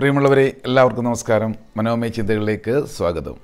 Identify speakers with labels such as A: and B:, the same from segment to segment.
A: പ്രിയമുള്ളവരെ എല്ലാവർക്കും നമസ്കാരം മനോമയ ചിന്തകളിലേക്ക് സ്വാഗതം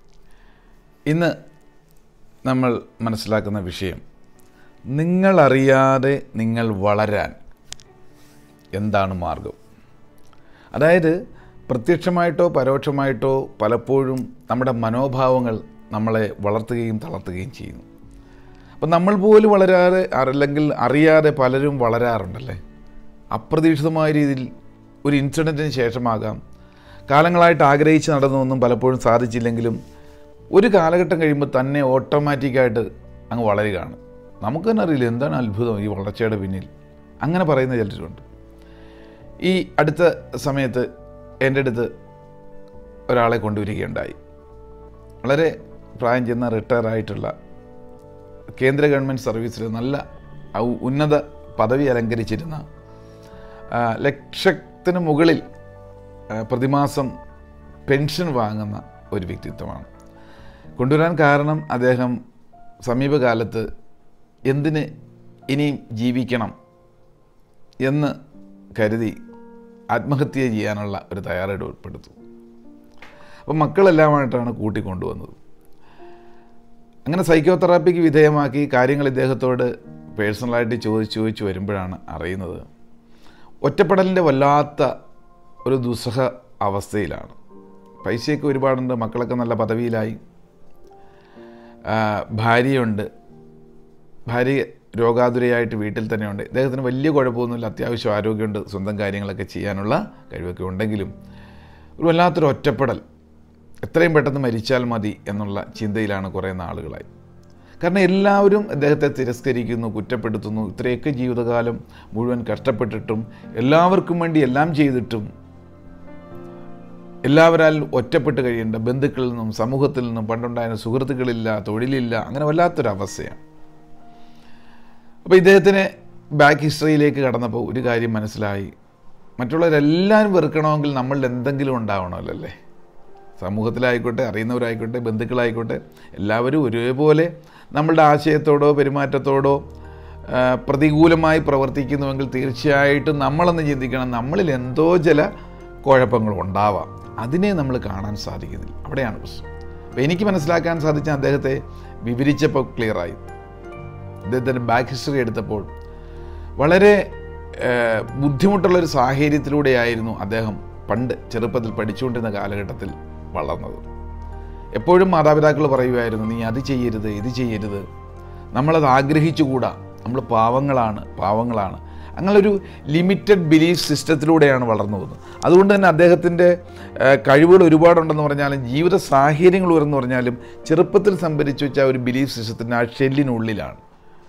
A: ഇന്ന് നമ്മൾ മനസ്സിലാക്കുന്ന വിഷയം നിങ്ങളറിയാതെ നിങ്ങൾ വളരാൻ എന്താണ് മാർഗം അതായത് പ്രത്യക്ഷമായിട്ടോ പരോക്ഷമായിട്ടോ പലപ്പോഴും നമ്മുടെ മനോഭാവങ്ങൾ നമ്മളെ വളർത്തുകയും തളർത്തുകയും ചെയ്യുന്നു അപ്പം നമ്മൾ പോലും വളരാതെ അല്ലെങ്കിൽ അറിയാതെ പലരും വളരാറുണ്ടല്ലേ അപ്രതീക്ഷിതമായ രീതിയിൽ ഒരു ഇൻസിഡൻറ്റിന് ശേഷമാകാം കാലങ്ങളായിട്ട് ആഗ്രഹിച്ച് നടന്നൊന്നും പലപ്പോഴും സാധിച്ചില്ലെങ്കിലും ഒരു കാലഘട്ടം കഴിയുമ്പോൾ തന്നെ ഓട്ടോമാറ്റിക്കായിട്ട് അങ്ങ് വളരുകയാണ് നമുക്ക് തന്നെ അറിയില്ല എന്താണ് അത്ഭുതം ഈ വളർച്ചയുടെ പിന്നിൽ അങ്ങനെ പറയുന്ന ചിലരുണ്ട് ഈ അടുത്ത സമയത്ത് എൻ്റെ അടുത്ത് ഒരാളെ കൊണ്ടുവരികയുണ്ടായി വളരെ പ്രായം ചെന്ന റിട്ടയർ ആയിട്ടുള്ള കേന്ദ്ര ഗവൺമെൻറ് സർവീസിൽ നല്ല ഔ- ഉന്നത പദവി അലങ്കരിച്ചിരുന്ന ആ, ലക്ഷത്തിന് മുകളിൽ ആ, പ്രതിമാസം പെൻഷൻ വാങ്ങുന്ന ഒരു വ്യക്തിത്വമാണ് കൊണ്ടുവരാൻ കാരണം അദ്ദേഹം സമീപകാലത്ത് എന്തിന് ഇനിയും ജീവിക്കണം എന്ന് കരുതി ആത്മഹത്യ ചെയ്യാനുള്ള ഒരു തയ്യാറെടുപ്പെടുത്തു അപ്പം മക്കളെല്ലാമായിട്ടാണ് കൂട്ടിക്കൊണ്ടുവന്നത് അങ്ങനെ സൈക്കോതെറാപ്പിക്ക് വിധേയമാക്കി കാര്യങ്ങൾ ഇദ്ദേഹത്തോട് പേഴ്സണലായിട്ട് ചോദിച്ച് ചോദിച്ച് വരുമ്പോഴാണ് അറിയുന്നത് ഒറ്റപ്പെടലിൻ്റെ വല്ലാത്ത ഒരു ദുസ്സഹ അവസ്ഥയിലാണ് പൈസയൊക്കെ ഒരുപാടുണ്ട് മക്കളൊക്കെ നല്ല പദവിയിലായി ആ, ഭാര്യയുണ്ട് ഭാര്യ രോഗാതുരയായിട്ട് വീട്ടിൽ തന്നെയുണ്ട് ഇദ്ദേഹത്തിന് വലിയ കുഴപ്പമൊന്നുമില്ല അത്യാവശ്യം ആരോഗ്യമുണ്ട് സ്വന്തം കാര്യങ്ങളൊക്കെ ചെയ്യാനുള്ള കഴിവൊക്കെ ഉണ്ടെങ്കിലും ഒരു വല്ലാത്തൊരു ഒറ്റപ്പെടൽ എത്രയും പെട്ടെന്ന് മരിച്ചാൽ മതി എന്നുള്ള ചിന്തയിലാണ് കുറേ നാളുകളായി കാരണം എല്ലാവരും അദ്ദേഹത്തെ തിരസ്കരിക്കുന്നു കുറ്റപ്പെടുത്തുന്നു ഇത്രയൊക്കെ ജീവിതകാലം മുഴുവൻ കഷ്ടപ്പെട്ടിട്ടും എല്ലാവർക്കും വേണ്ടി എല്ലാം ചെയ്തിട്ടും എല്ലാവരാൽ ഒറ്റപ്പെട്ട് കഴിയേണ്ട ബന്ധുക്കളിൽ നിന്നും സമൂഹത്തിൽ നിന്നും പണ്ടുണ്ടായിരുന്ന സുഹൃത്തുക്കളില്ല തൊഴിലില്ല അങ്ങനെ വല്ലാത്തൊരവസ്ഥയാണ് അപ്പോൾ ഇദ്ദേഹത്തിന് ബാക്ക് ഹിസ്റ്ററിയിലേക്ക് കടന്നപ്പോൾ ഒരു കാര്യം മനസ്സിലായി മറ്റുള്ളവരെല്ലാവരും വെറുക്കണമെങ്കിൽ നമ്മളിൽ എന്തെങ്കിലും ഉണ്ടാവണമല്ലോ അല്ലേ സമൂഹത്തിലായിക്കോട്ടെ അറിയുന്നവരായിക്കോട്ടെ ബന്ധുക്കളായിക്കോട്ടെ എല്ലാവരും ഒരേപോലെ നമ്മളുടെ ആശയത്തോടോ പെരുമാറ്റത്തോടോ ആ, പ്രതികൂലമായി പ്രവർത്തിക്കുന്നുവെങ്കിൽ തീർച്ചയായിട്ടും നമ്മളൊന്ന് ചിന്തിക്കണം നമ്മളിൽ എന്തോ ചില കുഴപ്പങ്ങൾ ഉണ്ടാവാം അതിനെ നമ്മൾ കാണാൻ സാധിക്കുന്നില്ല അവിടെയാണ് പ്രശ്നം അപ്പോൾ എനിക്ക് മനസ്സിലാക്കാൻ സാധിച്ച അദ്ദേഹത്തെ വിവരിച്ചപ്പോൾ ക്ലിയറായി അദ്ദേഹത്തിൻ്റെ ബാക്ക് ഹിസ്റ്ററി എടുത്തപ്പോൾ വളരെ ഏഹ്, ബുദ്ധിമുട്ടുള്ളൊരു സാഹചര്യത്തിലൂടെയായിരുന്നു അദ്ദേഹം പണ്ട് ചെറുപ്പത്തിൽ പഠിച്ചുകൊണ്ടിരുന്ന കാലഘട്ടത്തിൽ വളർന്നത് എപ്പോഴും മാതാപിതാക്കൾ പറയുമായിരുന്നു നീ അത് ചെയ്യരുത് ഇത് ചെയ്യരുത് നമ്മളത് ആഗ്രഹിച്ചുകൂടാ നമ്മൾ പാവങ്ങളാണ് പാവങ്ങളാണ് അങ്ങനൊരു ലിമിറ്റഡ് ബിലീഫ് സിസ്റ്റത്തിലൂടെയാണ് വളർന്നു പോകുന്നത് അതുകൊണ്ട് തന്നെ അദ്ദേഹത്തിൻ്റെ ഏഹ്, കഴിവുകൾ ഒരുപാടുണ്ടെന്ന് പറഞ്ഞാലും ജീവിത സാഹചര്യങ്ങൾ ഉയർന്നു പറഞ്ഞാലും ചെറുപ്പത്തിൽ സംഭരിച്ചു വെച്ച ആ ഒരു ബിലീഫ് സിസ്റ്റത്തിൻ്റെ ആ ഷെല്ലിനുള്ളിലാണ്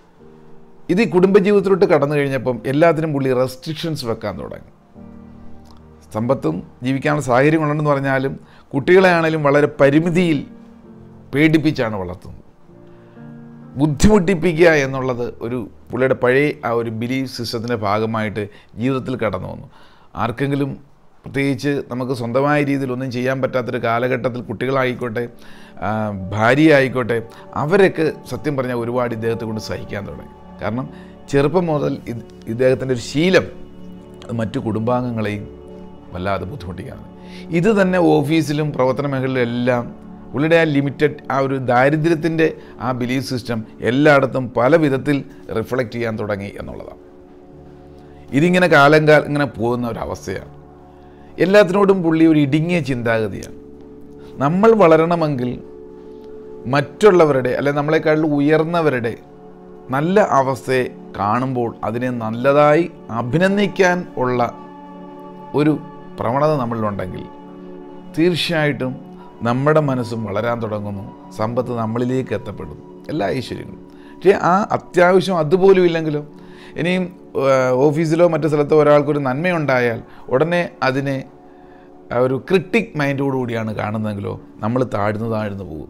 A: ഇത് ഈ കുടുംബജീവിതത്തിലോട്ട് കടന്നു കഴിഞ്ഞപ്പം എല്ലാത്തിനും പുള്ളി റെസ്ട്രിക്ഷൻസ് വെക്കാൻ തുടങ്ങി സമ്പത്തും ജീവിക്കാനുള്ള സാഹചര്യങ്ങളുണ്ടെന്ന് പറഞ്ഞാലും കുട്ടികളെയാണേലും വളരെ പരിമിതിയിൽ പേടിപ്പിച്ചാണ് വളർത്തുന്നത് ബുദ്ധിമുട്ടിപ്പിക്കുക എന്നുള്ളത് ഒരു പുള്ളിയുടെ പഴയ ആ ഒരു ബിലീഫ് സിസ്റ്റത്തിൻ്റെ ഭാഗമായിട്ട് ജീവിതത്തിൽ കടന്നു വന്നു ആർക്കെങ്കിലും പ്രത്യേകിച്ച് നമുക്ക് സ്വന്തമായ രീതിയിൽ ഒന്നും ചെയ്യാൻ പറ്റാത്തൊരു കാലഘട്ടത്തിൽ കുട്ടികളായിക്കോട്ടെ ആ, ഭാര്യ ആയിക്കോട്ടെ അവരൊക്കെ സത്യം പറഞ്ഞാൽ ഒരുപാട് ഇദ്ദേഹത്തെ കൊണ്ട് സഹിക്കാൻ തുടങ്ങി കാരണം ചെറുപ്പം മുതൽ ഇത് ഇദ്ദേഹത്തിൻ്റെ ഒരു ശീലം അത് മറ്റു കുടുംബാംഗങ്ങളെയും വല്ലാതെ ബുദ്ധിമുട്ടിക്കുകയാണ് ഇത് തന്നെ ഓഫീസിലും പ്രവർത്തന മേഖലയിലും എല്ലാം പുള്ളിയുടെ ആ ലിമിറ്റഡ് ആ ഒരു ദാരിദ്ര്യത്തിൻ്റെ ആ ബിലീഫ് സിസ്റ്റം എല്ലായിടത്തും പല വിധത്തിൽ റിഫ്ലക്റ്റ് ചെയ്യാൻ തുടങ്ങി എന്നുള്ളതാണ് ഇതിങ്ങനെ കാലം കാലം ഇങ്ങനെ പോകുന്ന ഒരവസ്ഥയാണ് എല്ലാത്തിനോടും പുള്ളി ഒരു ഇടുങ്ങിയ ചിന്താഗതിയാണ് നമ്മൾ വളരണമെങ്കിൽ മറ്റുള്ളവരുടെ അല്ലെ നമ്മളെക്കാളും ഉയർന്നവരുടെ നല്ല അവസ്ഥയെ കാണുമ്പോൾ അതിനെ നല്ലതായി അഭിനന്ദിക്കാൻ ഉള്ള ഒരു പ്രവണത നമ്മളിലുണ്ടെങ്കിൽ തീർച്ചയായിട്ടും നമ്മുടെ മനസ്സും വളരാൻ തുടങ്ങുന്നു സമ്പത്ത് നമ്മളിലേക്ക് എത്തപ്പെടുന്നു എല്ലാ ഐശ്വര്യങ്ങളും പക്ഷേ ആ അത്യാവശ്യം അതുപോലും ഇല്ലെങ്കിലോ ഇനിയും ആ, ഓഫീസിലോ മറ്റു സ്ഥലത്തോ ഒരാൾക്കൊരു നന്മയുണ്ടായാൽ ഉടനെ അതിനെ ആ ഒരു ക്രിട്ടിക് മൈൻഡോടുകൂടിയാണ് കാണുന്നതെങ്കിലോ നമ്മൾ താഴ്ന്നു താഴ്ന്നു പോകും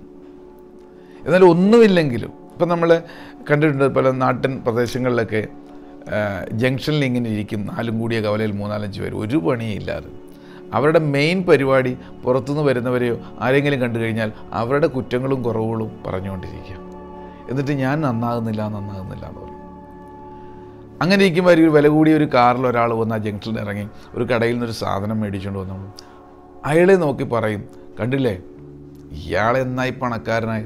A: എന്നാൽ ഒന്നുമില്ലെങ്കിലും ഇപ്പം നമ്മൾ കണ്ടിട്ടുണ്ട് പല നാട്ടിൻ പ്രദേശങ്ങളിലൊക്കെ ആ, ജംഗ്ഷനിൽ ഇങ്ങനെ ഇരിക്കും നാലും കൂടിയ കവലയിൽ മൂന്നാലഞ്ച് പേര് ഒരു പണിയില്ലാതെ അവരുടെ മെയിൻ പരിപാടി പുറത്തുനിന്ന് വരുന്നവരെയോ ആരെങ്കിലും കണ്ടു കഴിഞ്ഞാൽ അവരുടെ കുറ്റങ്ങളും കുറവുകളും പറഞ്ഞുകൊണ്ടിരിക്കുക എന്നിട്ട് ഞാൻ നന്നാകുന്നില്ല നന്നാകുന്നില്ല എന്ന് പറയും അങ്ങനെ ഇരിക്കുമ്പോൾ ഒരു വില കൂടിയ ഒരു കാറിൽ ഒരാൾ വന്ന് ആ ജംഗ്ഷനിൽ ഇറങ്ങി ഒരു കടയിൽ നിന്നൊരു സാധനം മേടിച്ചുകൊണ്ട് വന്നു അയാളെ നോക്കി പറയും കണ്ടില്ലേ ഇയാൾ എന്നായി പണക്കാരനായി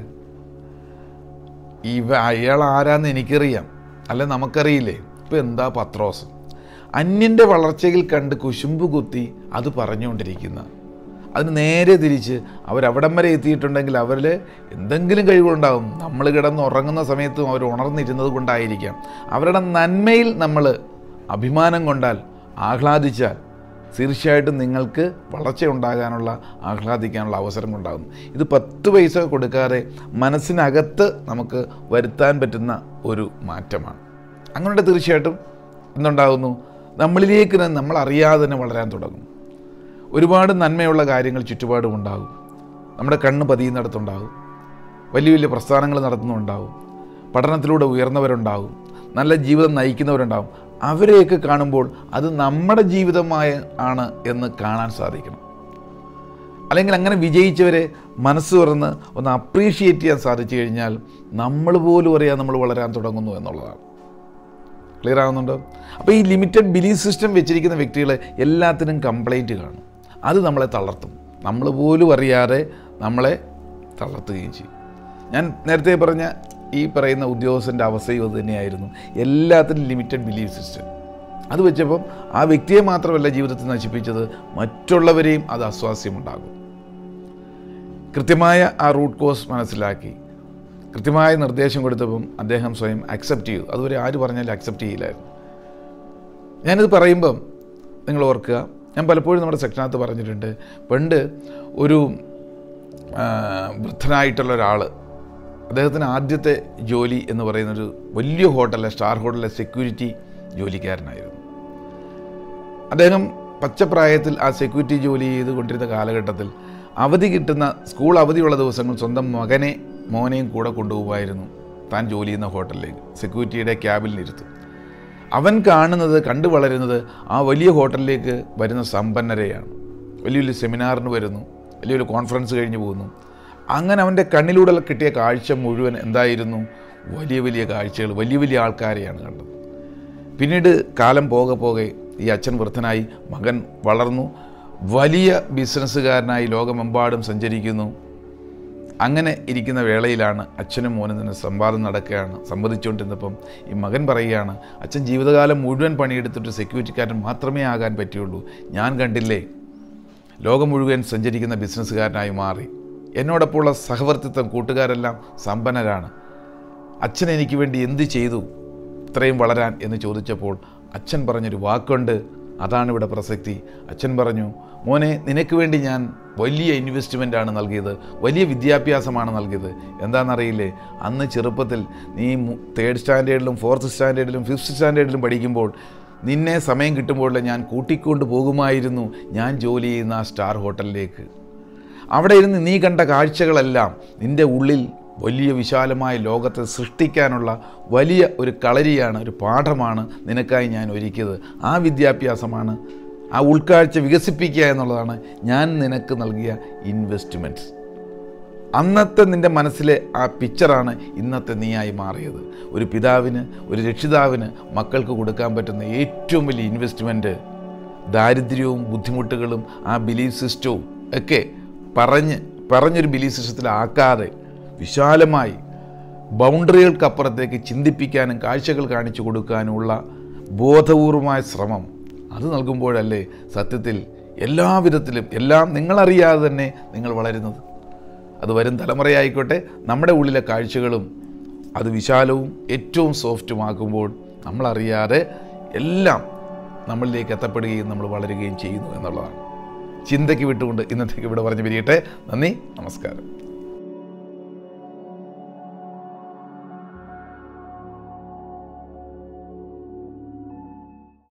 A: ഇവ അയാൾ ആരാന്ന് എനിക്കറിയാം അല്ല നമുക്കറിയില്ലേ ഇപ്പം എന്താ പത്രോസ് അന്യൻ്റെ വളർച്ചയിൽ കണ്ട് കുശുമ്പ് കുത്തി അത് പറഞ്ഞുകൊണ്ടിരിക്കുന്ന അതിന് നേരെ തിരിച്ച് അവരവിടം വരെ എത്തിയിട്ടുണ്ടെങ്കിൽ അവരിൽ എന്തെങ്കിലും കഴിവുകളുണ്ടാകും നമ്മൾ കിടന്ന് ഉറങ്ങുന്ന സമയത്തും അവർ ഉണർന്നിരുന്നത് കൊണ്ടായിരിക്കാം അവരുടെ നന്മയിൽ നമ്മൾ അഭിമാനം കൊണ്ടാൽ ആഹ്ലാദിച്ചാൽ തീർച്ചയായിട്ടും നിങ്ങൾക്ക് വളർച്ച ഉണ്ടാകാനുള്ള ആഹ്ലാദിക്കാനുള്ള അവസരം ഉണ്ടാകും ഇത് പത്ത് പൈസ കൊടുക്കാതെ മനസ്സിനകത്ത് നമുക്ക് വരുത്താൻ പറ്റുന്ന ഒരു മാറ്റമാണ് അങ്ങനെ തീർച്ചയായിട്ടും എന്തുണ്ടാകുന്നു നമ്മളിലേക്ക് തന്നെ നമ്മൾ അറിയാതെ തന്നെ വളരാൻ തുടങ്ങും ഒരുപാട് നന്മയുള്ള കാര്യങ്ങൾ ചുറ്റുപാടും ഉണ്ടാകും നമ്മുടെ കണ്ണ് പതിയുന്നിടത്തുണ്ടാകും വലിയ വലിയ പ്രസ്ഥാനങ്ങൾ നടത്തുന്നുണ്ടാകും പഠനത്തിലൂടെ ഉയർന്നവരുണ്ടാകും നല്ല ജീവിതം നയിക്കുന്നവരുണ്ടാകും അവരെയൊക്കെ കാണുമ്പോൾ അത് നമ്മുടെ ജീവിതമായ ആണ് എന്ന് കാണാൻ സാധിക്കണം അല്ലെങ്കിൽ അങ്ങനെ വിജയിച്ചവരെ മനസ്സ് തുറന്ന് ഒന്ന് അപ്രീഷിയേറ്റ് ചെയ്യാൻ സാധിച്ചു കഴിഞ്ഞാൽ നമ്മൾ പോലും അറിയാൻ നമ്മൾ വളരാൻ തുടങ്ങുന്നു എന്നുള്ളതാണ് ക്ലിയർ ആകുന്നുണ്ടോ അപ്പോൾ ഈ ലിമിറ്റഡ് ബിലീഫ് സിസ്റ്റം വെച്ചിരിക്കുന്ന വ്യക്തികൾ എല്ലാത്തിനും കംപ്ലൈൻറ്റ് കാണും അത് നമ്മളെ തളർത്തും നമ്മൾ പോലും അറിയാതെ നമ്മളെ തളർത്തുകയും ചെയ്യും ഞാൻ നേരത്തെ പറഞ്ഞ ഈ പറയുന്ന ഉദ്യോഗസ്ഥൻ്റെ അവസ്ഥയും അത് തന്നെയായിരുന്നു എല്ലാത്തിനും ലിമിറ്റഡ് ബിലീഫ് സിസ്റ്റം അത് വെച്ചപ്പം ആ വ്യക്തിയെ മാത്രമല്ല ജീവിതത്തിൽ നശിപ്പിച്ചത് മറ്റുള്ളവരെയും അത് അസ്വാസ്യമുണ്ടാകും കൃത്യമായ ആ റൂട്ട് കോസ് മനസ്സിലാക്കി കൃത്യമായ നിർദ്ദേശം കൊടുത്തപ്പം അദ്ദേഹം സ്വയം അക്സെപ്റ്റ് ചെയ്തു അതുവരെ ആര് പറഞ്ഞാലും അക്സെപ്റ്റ് ചെയ്യില്ലായിരുന്നു ഞാനിത് പറയുമ്പം നിങ്ങൾ ഓർക്കുക ഞാൻ പലപ്പോഴും നമ്മുടെ സെക്ഷനകത്ത് പറഞ്ഞിട്ടുണ്ട് പണ്ട് ഒരു ആ, വൃദ്ധനായിട്ടുള്ള ഒരാൾ അദ്ദേഹത്തിന് ആദ്യത്തെ ജോലി എന്ന് പറയുന്നൊരു വലിയ ഹോട്ടലിലെ സ്റ്റാർ ഹോട്ടലിലെ സെക്യൂരിറ്റി ജോലിക്കാരനായിരുന്നു അദ്ദേഹം പച്ചപ്രായത്തിൽ ആ സെക്യൂരിറ്റി ജോലി ചെയ്തുകൊണ്ടിരുന്ന കാലഘട്ടത്തിൽ അവധി കിട്ടുന്ന സ്കൂൾ അവധിയുള്ള ദിവസങ്ങൾ സ്വന്തം മകനെ മോനെയും കൂടെ കൊണ്ടുപോകുമായിരുന്നു താൻ ജോലി ചെയ്യുന്ന ഹോട്ടലിലേക്ക് സെക്യൂരിറ്റിയുടെ ക്യാബിലിരുത്തും അവൻ കാണുന്നത് കണ്ടു വളരുന്നത് ആ വലിയ ഹോട്ടലിലേക്ക് വരുന്ന സമ്പന്നരെയാണ് വലിയ വലിയ സെമിനാറിന് വരുന്നു വലിയ വലിയ കോൺഫറൻസ് കഴിഞ്ഞ് പോകുന്നു അങ്ങനെ അവൻ്റെ കണ്ണിലൂടെ കിട്ടിയ കാഴ്ച മുഴുവൻ എന്തായിരുന്നു വലിയ വലിയ കാഴ്ചകൾ വലിയ വലിയ ആൾക്കാരെയാണ് കണ്ടത് പിന്നീട് കാലം പോകെ പോകെ ഈ അച്ഛൻ വൃദ്ധനായി മകൻ വളർന്നു വലിയ ബിസിനസ്സുകാരനായി ലോകമെമ്പാടും സഞ്ചരിക്കുന്നു അങ്ങനെ ഇരിക്കുന്ന വേളയിലാണ് അച്ഛനും മോനും തന്നെ സംവാദം നടക്കുകയാണ് സംവദിച്ചുകൊണ്ടിരുന്നപ്പം ഈ മകൻ പറയുകയാണ് അച്ഛൻ ജീവിതകാലം മുഴുവൻ പണിയെടുത്തിട്ട് സെക്യൂരിറ്റിക്കാരൻ മാത്രമേ ആകാൻ പറ്റുള്ളൂ ഞാൻ കണ്ടില്ലേ ലോകം മുഴുവൻ സഞ്ചരിക്കുന്ന ബിസിനസ്സുകാരനായി മാറി എന്നോടൊപ്പമുള്ള സഹവർത്തിത്വം കൂട്ടുകാരെല്ലാം സമ്പന്നരാണ് അച്ഛൻ എനിക്ക് വേണ്ടി എന്ത് ചെയ്തു ഇത്രയും വളരാൻ എന്ന് ചോദിച്ചപ്പോൾ അച്ഛൻ പറഞ്ഞൊരു വാക്കുണ്ട് അതാണ് ഇവിടെ പ്രസക്തി അച്ഛൻ പറഞ്ഞു മോനെ നിനക്ക് വേണ്ടി ഞാൻ വലിയ ഇൻവെസ്റ്റ്മെൻ്റാണ് നൽകിയത് വലിയ വിദ്യാഭ്യാസമാണ് നൽകിയത് എന്താണെന്നറിയില്ലേ അന്ന് ചെറുപ്പത്തിൽ നീ തേർഡ് സ്റ്റാൻഡേർഡിലും ഫോർത്ത് സ്റ്റാൻഡേർഡിലും ഫിഫ്ത്ത് സ്റ്റാൻഡേർഡിലും പഠിക്കുമ്പോൾ നിന്നെ സമയം കിട്ടുമ്പോൾ ഞാൻ കൂട്ടിക്കൊണ്ട് പോകുമായിരുന്നു ഞാൻ ജോലി ചെയ്യുന്ന ആ സ്റ്റാർ ഹോട്ടലിലേക്ക് അവിടെ ഇരുന്ന് നീ കണ്ട കാഴ്ചകളെല്ലാം നിൻ്റെ ഉള്ളിൽ വലിയ വിശാലമായ ലോകത്തെ സൃഷ്ടിക്കാനുള്ള വലിയ ഒരു കളരിയാണ് ഒരു പാഠമാണ് നിനക്കായി ഞാൻ ഒരുക്കിയത് ആ വിദ്യാഭ്യാസമാണ് ആ ഉൾക്കാഴ്ച വികസിപ്പിക്കുക എന്നുള്ളതാണ് ഞാൻ നിനക്ക് നൽകിയ ഇൻവെസ്റ്റ്മെൻറ്റ്സ് അന്നത്തെ നിൻ്റെ മനസ്സിലെ ആ പിക്ചറാണ് ഇന്നത്തെ നീയായി മാറിയത് ഒരു പിതാവിന് ഒരു രക്ഷിതാവിന് മക്കൾക്ക് കൊടുക്കാൻ പറ്റുന്ന ഏറ്റവും വലിയ ഇൻവെസ്റ്റ്മെൻറ്റ് ദാരിദ്ര്യവും ബുദ്ധിമുട്ടുകളും ആ ബിലീഫ് സിസ്റ്റവും ഒക്കെ പറഞ്ഞ് പറഞ്ഞൊരു ബിലീഫ് സിസ്റ്റത്തിലാക്കാതെ വിശാലമായി ബൗണ്ടറികൾക്കപ്പുറത്തേക്ക് ചിന്തിപ്പിക്കാനും കാഴ്ചകൾ കാണിച്ചു കൊടുക്കാനുമുള്ള ബോധപൂർവമായ ശ്രമം അത് നൽകുമ്പോഴല്ലേ സത്യത്തിൽ എല്ലാ വിധത്തിലും എല്ലാം നിങ്ങളറിയാതെ തന്നെ നിങ്ങൾ വളരുന്നത് അത് വരും തലമുറയായിക്കോട്ടെ നമ്മുടെ ഉള്ളിലെ കാഴ്ചകളും അത് വിശാലവും ഏറ്റവും സോഫ്റ്റുമാക്കുമ്പോൾ നമ്മളറിയാതെ എല്ലാം നമ്മളിലേക്ക് എത്തപ്പെടുകയും നമ്മൾ വളരുകയും ചെയ്യുന്നു എന്നുള്ളതാണ് ചിന്തയ്ക്ക് വിട്ടുകൊണ്ട് ഇന്നത്തേക്ക് ഇവിടെ പറഞ്ഞു പിരിയട്ടെ നന്ദി നമസ്കാരം